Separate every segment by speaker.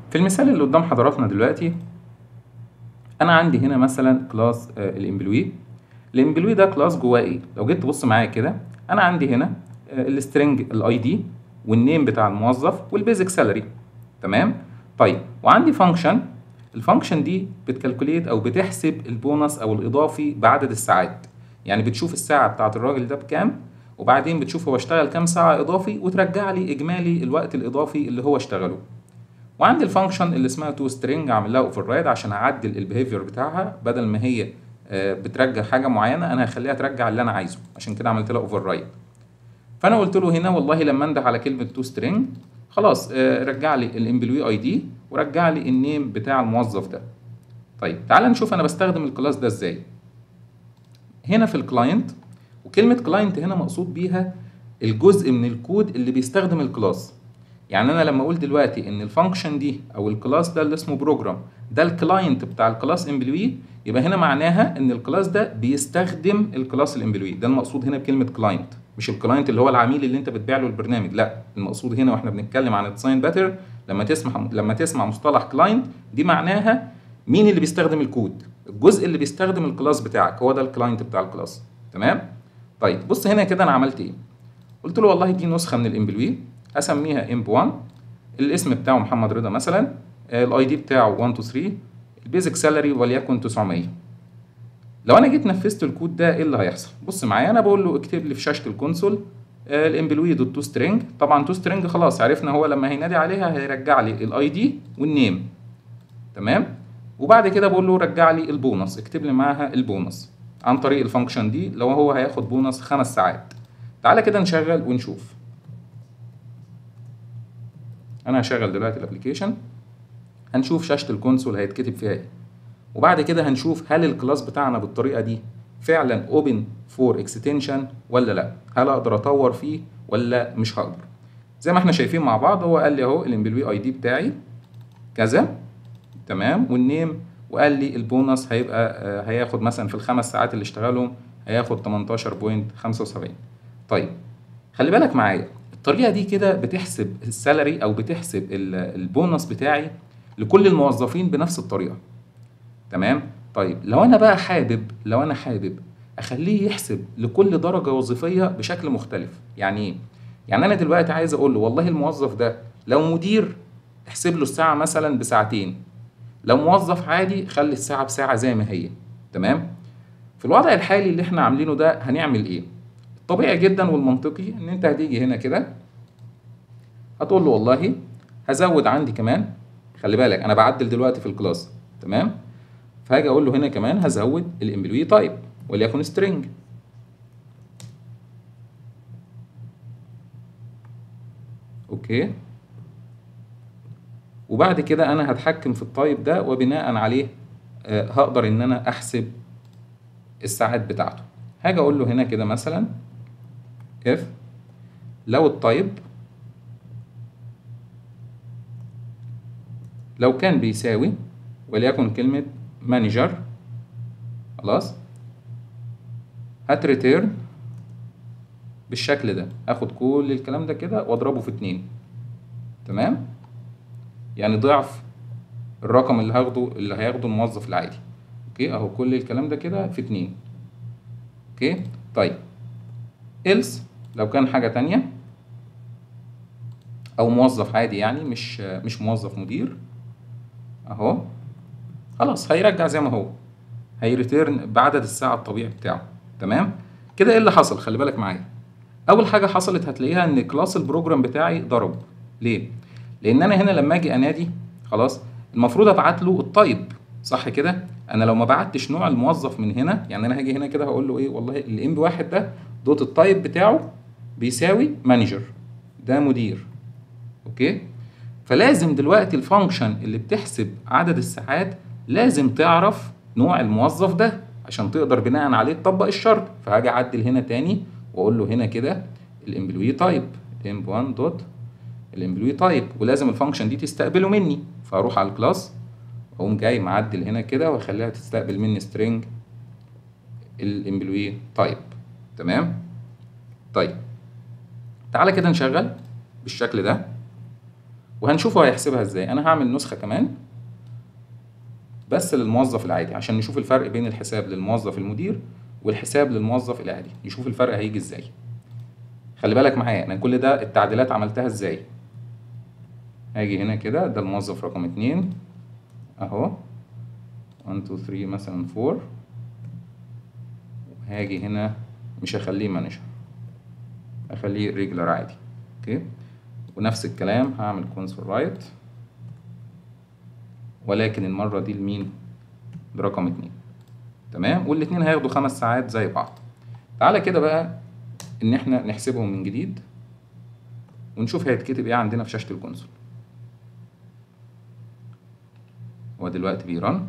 Speaker 1: في المثال اللي قدام حضراتنا دلوقتي انا عندي هنا مثلا كلاس الامبلوي الامبلوي ده كلاس جواه ايه لو جيت تبص معايا كده انا عندي هنا السترنج الاي دي والنيم بتاع الموظف والبيزك سالري تمام طيب وعندي فانكشن الفانكشن دي بتكالكوليت او بتحسب البونص او الاضافي بعدد الساعات يعني بتشوف الساعه بتاعت الراجل ده بكام وبعدين بتشوف هو اشتغل كام ساعه اضافي وترجع لي اجمالي الوقت الاضافي اللي هو اشتغله وعندي الفانكشن اللي اسمها تو سترينج اعمل لها اوفر رايد عشان اعدل البيهيفير بتاعها بدل ما هي بترجع حاجه معينه انا هخليها ترجع اللي انا عايزه عشان كده عملت لها اوفر رايد فانا قلت له هنا والله لما انده على كلمه تو سترينج خلاص رجع لي الامبلوي اي دي ورجع لي النيم بتاع الموظف ده طيب تعال نشوف انا بستخدم الكلاس ده ازاي هنا في الكلاينت وكلمه كلاينت هنا مقصود بيها الجزء من الكود اللي بيستخدم الكلاس يعني انا لما اقول دلوقتي ان الفانكشن دي او الكلاس ده اللي اسمه بروجرام ده الكلاينت بتاع الكلاس امبلوي يبقى هنا معناها ان الكلاس ده بيستخدم الكلاس الامبلوي ده المقصود هنا بكلمه كلاينت مش الكلاينت اللي هو العميل اللي انت بتبيع له البرنامج لا المقصود هنا واحنا بنتكلم عن الديزاين باتر لما تسمع لما تسمع مصطلح كلاينت دي معناها مين اللي بيستخدم الكود الجزء اللي بيستخدم الكلاس بتاعك هو ده الكلاينت بتاع الكلاس تمام طيب بص هنا كده انا عملت ايه قلت له والله دي نسخه من الامبلوي اسميها امب 1 الاسم بتاعه محمد رضا مثلا الاي دي بتاعه 1 2 3 البيزك سالري وليكن 900 لو انا جيت نفذت الكود ده ايه اللي هيحصل بص معايا انا بقول له اكتب لي في شاشه الكونسول الامبلوي دوت تو سترينج طبعا تو سترينج خلاص عرفنا هو لما هينادي عليها هيرجع لي الاي دي والنيم تمام وبعد كده بقول له رجع لي البونص اكتب لي معاها البونص عن طريق الفانكشن دي لو هو هياخد بونص خمس ساعات تعالى كده نشغل ونشوف انا هشغل دلوقتي الابلكيشن هنشوف شاشه الكونسول هيتكتب فيها ايه وبعد كده هنشوف هل الكلاس بتاعنا بالطريقه دي فعلا اوبن فور اكستنشن ولا لا هل اقدر اطور فيه ولا مش هقدر زي ما احنا شايفين مع بعض هو قال لي اهو الامبلوي اي دي بتاعي كذا تمام والنيم وقال لي البونص هيبقى آه هياخد مثلا في الخمس ساعات اللي اشتغلهم هياخد 18.75 طيب خلي بالك معايا الطريقه دي كده بتحسب السالري او بتحسب البونص بتاعي لكل الموظفين بنفس الطريقه تمام طيب لو انا بقى حابب لو انا حابب اخليه يحسب لكل درجه وظيفيه بشكل مختلف يعني ايه يعني انا دلوقتي عايز اقول له والله الموظف ده لو مدير احسب له الساعه مثلا بساعتين لو موظف عادي خلي الساعه بساعه زي ما هي تمام في الوضع الحالي اللي احنا عاملينه ده هنعمل ايه الطبيعي جدا والمنطقي ان انت هتيجي هنا كده هتقول له والله هزود عندي كمان خلي بالك انا بعدل دلوقتي في الكلاس تمام فهاجي اقول له هنا كمان هزود الامبلوي تايب وليكن سترينج اوكي وبعد كده انا هتحكم في التايب ده وبناء عليه آه هقدر ان انا احسب الساعات بتاعته هاجي اقول له هنا كده مثلا if لو التايب لو كان بيساوي وليكن كلمة مانجر خلاص هتريتيرن بالشكل ده اخد كل الكلام ده كده واضربه في اتنين تمام يعني ضعف الرقم اللي هاخده اللي هياخده الموظف العادي اوكي اهو كل الكلام ده كده في اتنين اوكي طيب else لو كان حاجة تانية او موظف عادي يعني مش مش موظف مدير اهو خلاص هيرجع زي ما هو هيريتيرن بعدد الساعة الطبيعي بتاعه تمام كده ايه اللي حصل خلي بالك معايا اول حاجة حصلت هتلاقيها ان كلاس البروجرام بتاعي ضرب ليه لان انا هنا لما اجي انادي خلاص المفروض ابعت له الطيب صح كده انا لو ما بعتش نوع الموظف من هنا يعني انا هاجي هنا كده هقول له ايه والله الام بي واحد ده دوت التايب بتاعه بيساوي مانجر ده مدير اوكي فلازم دلوقتي الفانكشن اللي بتحسب عدد الساعات لازم تعرف نوع الموظف ده عشان تقدر بناء عليه تطبق الشرط فهاجي اعدل هنا تاني واقول له هنا كده الامبلوي تايب امب 1 دوت الامبلوي تايب ولازم الفانكشن دي تستقبله مني فاروح على الكلاس اقوم جاي معدل هنا كده واخليها تستقبل مني سترينج الامبلوي تايب تمام طيب تعالى كده نشغل بالشكل ده وهنشوف هو هيحسبها ازاي انا هعمل نسخه كمان بس للموظف العادي عشان نشوف الفرق بين الحساب للموظف المدير والحساب للموظف العادي نشوف الفرق هيجي ازاي خلي بالك معايا انا كل ده التعديلات عملتها ازاي هاجي هنا كده ده الموظف رقم اتنين اهو 1 2 3 مثلا 4 وهاجي هنا مش هخليه مانجر اخليه ريجولار عادي اوكي ونفس الكلام هعمل كونسول رايت ولكن المرة دي لمين؟ لرقم اتنين تمام والاتنين هياخدوا خمس ساعات زي بعض تعالى كده بقى ان احنا نحسبهم من جديد ونشوف هيتكتب ايه عندنا في شاشة الكونسول هو دلوقتي بيرن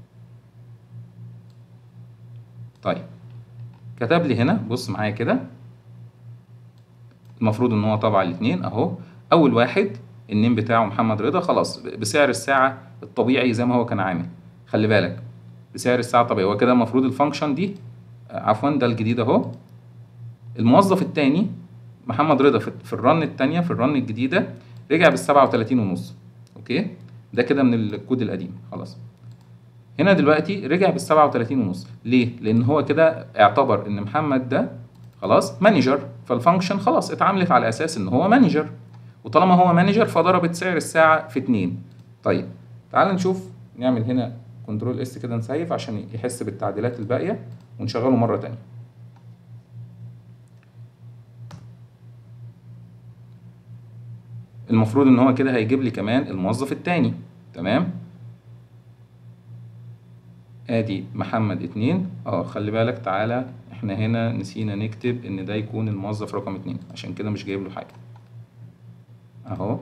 Speaker 1: طيب كتب لي هنا بص معايا كده المفروض ان هو طبع الاثنين اهو اول واحد النيم بتاعه محمد رضا خلاص بسعر الساعه الطبيعي زي ما هو كان عامل خلي بالك بسعر الساعه الطبيعي هو كده المفروض الفانكشن دي عفوا ده الجديد اهو الموظف الثاني محمد رضا في الرن الثانيه في الرن الجديده رجع بال 37 ونص اوكي ده كده من الكود القديم خلاص هنا دلوقتي رجع بال 37 ونص ليه لان هو كده اعتبر ان محمد ده خلاص مانجر فالفانكشن خلاص اتعاملت على اساس ان هو مانجر وطالما هو مانجر فضربت سعر الساعه في 2 طيب تعال نشوف نعمل هنا كنترول اس كده نسيف عشان يحس بالتعديلات الباقيه ونشغله مره تانية المفروض ان هو كده هيجيب لي كمان الموظف التاني تمام ادي محمد اتنين اه خلي بالك تعالى احنا هنا نسينا نكتب ان ده يكون الموظف رقم اتنين عشان كده مش جايب له حاجة اهو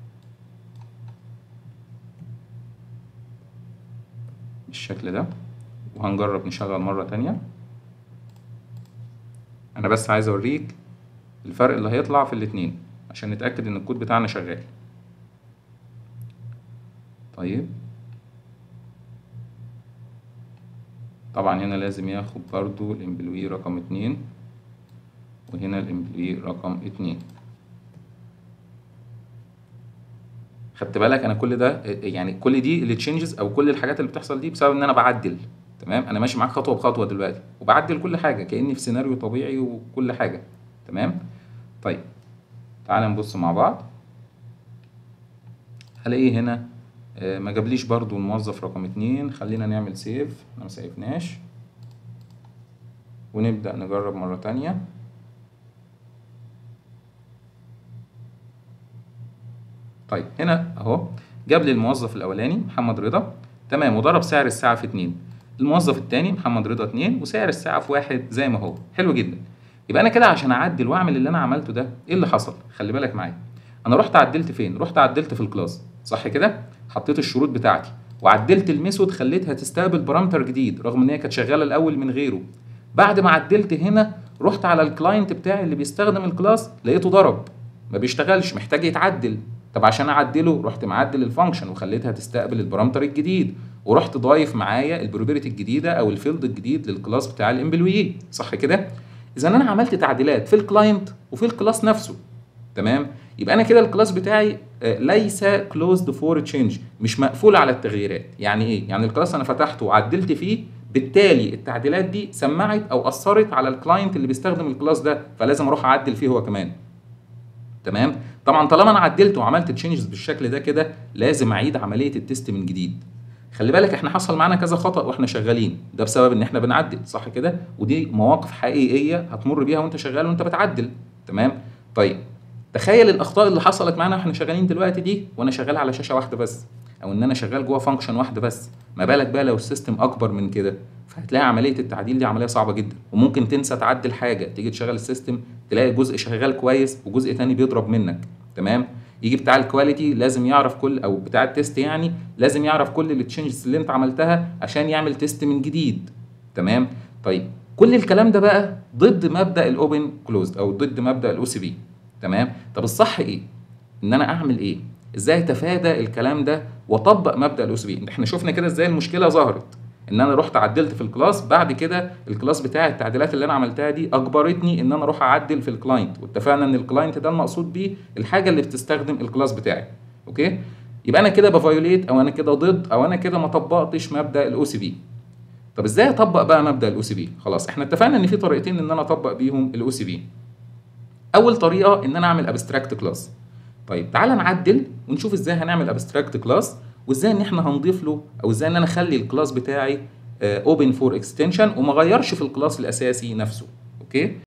Speaker 1: بالشكل ده وهنجرب نشغل مرة تانية انا بس عايز اوريك الفرق اللي هيطلع في الاتنين عشان نتأكد ان الكود بتاعنا شغال طيب طبعا هنا لازم ياخد برضو الامبلوي رقم اتنين وهنا الامبلوي رقم اتنين خدت بالك انا كل ده يعني كل دي اللي تشينجز او كل الحاجات اللي بتحصل دي بسبب ان انا بعدل تمام انا ماشي معاك خطوه بخطوه دلوقتي وبعدل كل حاجه كاني في سيناريو طبيعي وكل حاجه تمام طيب تعال نبص مع بعض هلاقي هنا ما جابليش برضو الموظف رقم اتنين خلينا نعمل سيف احنا مسيفناش ونبدأ نجرب مرة تانية طيب هنا اهو جاب لي الموظف الاولاني محمد رضا تمام وضرب سعر الساعة في اتنين الموظف التاني محمد رضا اتنين وسعر الساعة في واحد زي ما هو حلو جدا يبقى انا كده عشان اعدل واعمل اللي انا عملته ده ايه اللي حصل خلي بالك معايا انا رحت عدلت فين رحت عدلت في الكلاس صح كده حطيت الشروط بتاعتي وعدلت الميثود خليتها تستقبل بارامتر جديد رغم ان هي كانت شغاله الاول من غيره بعد ما عدلت هنا رحت على الكلاينت بتاعي اللي بيستخدم الكلاس لقيته ضرب ما بيشتغلش محتاج يتعدل طب عشان اعدله رحت معدل الفانكشن وخليتها تستقبل البارامتر الجديد ورحت ضايف معايا البروبرتي الجديده او الفيلد الجديد للكلاس بتاع الامبلوي صح كده اذا انا عملت تعديلات في الكلاينت وفي الكلاس نفسه تمام يبقى انا كده الكلاس بتاعي ليس كلوزد فور تشينج مش مقفول على التغييرات يعني ايه يعني الكلاس انا فتحته وعدلت فيه بالتالي التعديلات دي سمعت او اثرت على الكلاينت اللي بيستخدم الكلاس ده فلازم اروح اعدل فيه هو كمان تمام طبعا طالما انا عدلت وعملت تشينجز بالشكل ده كده لازم اعيد عمليه التست من جديد خلي بالك احنا حصل معانا كذا خطا واحنا شغالين ده بسبب ان احنا بنعدل صح كده ودي مواقف حقيقيه هتمر بيها وانت شغال وانت بتعدل تمام طيب تخيل الاخطاء اللي حصلت معانا واحنا شغالين دلوقتي دي وانا شغال على شاشه واحده بس او ان انا شغال جوه فانكشن واحده بس ما بالك بقى لو السيستم اكبر من كده فهتلاقي عمليه التعديل دي عمليه صعبه جدا وممكن تنسى تعدل حاجه تيجي تشغل السيستم تلاقي جزء شغال كويس وجزء تاني بيضرب منك تمام يجي بتاع الكواليتي لازم يعرف كل او بتاع التيست يعني لازم يعرف كل التشينجز اللي انت عملتها عشان يعمل تيست من جديد تمام طيب كل الكلام ده بقى ضد مبدا الاوبن كلوزد او ضد مبدا الاو سي بي تمام طب الصح ايه ان انا اعمل ايه ازاي اتفادى الكلام ده واطبق مبدا الاو سي بي احنا شفنا كده ازاي المشكله ظهرت ان انا رحت عدلت في الكلاس بعد كده الكلاس بتاعي التعديلات اللي انا عملتها دي اجبرتني ان انا اروح اعدل في الكلاينت واتفقنا ان الكلاينت ده المقصود بيه الحاجه اللي بتستخدم الكلاس بتاعي اوكي يبقى انا كده بفايوليت او انا كده ضد او انا كده ما طبقتش مبدا الاو سي بي طب ازاي اطبق بقى مبدا الاو سي بي خلاص احنا اتفقنا ان في طريقتين ان انا اطبق بيهم الاو سي بي اول طريقه ان انا اعمل ابستراكت كلاس طيب تعالى نعدل ونشوف ازاي هنعمل ابستراكت كلاس وازاي ان احنا هنضيف له او ازاي ان انا اخلي الكلاس بتاعي اوبن فور اكستنشن وما غيرش في الكلاس الاساسي نفسه اوكي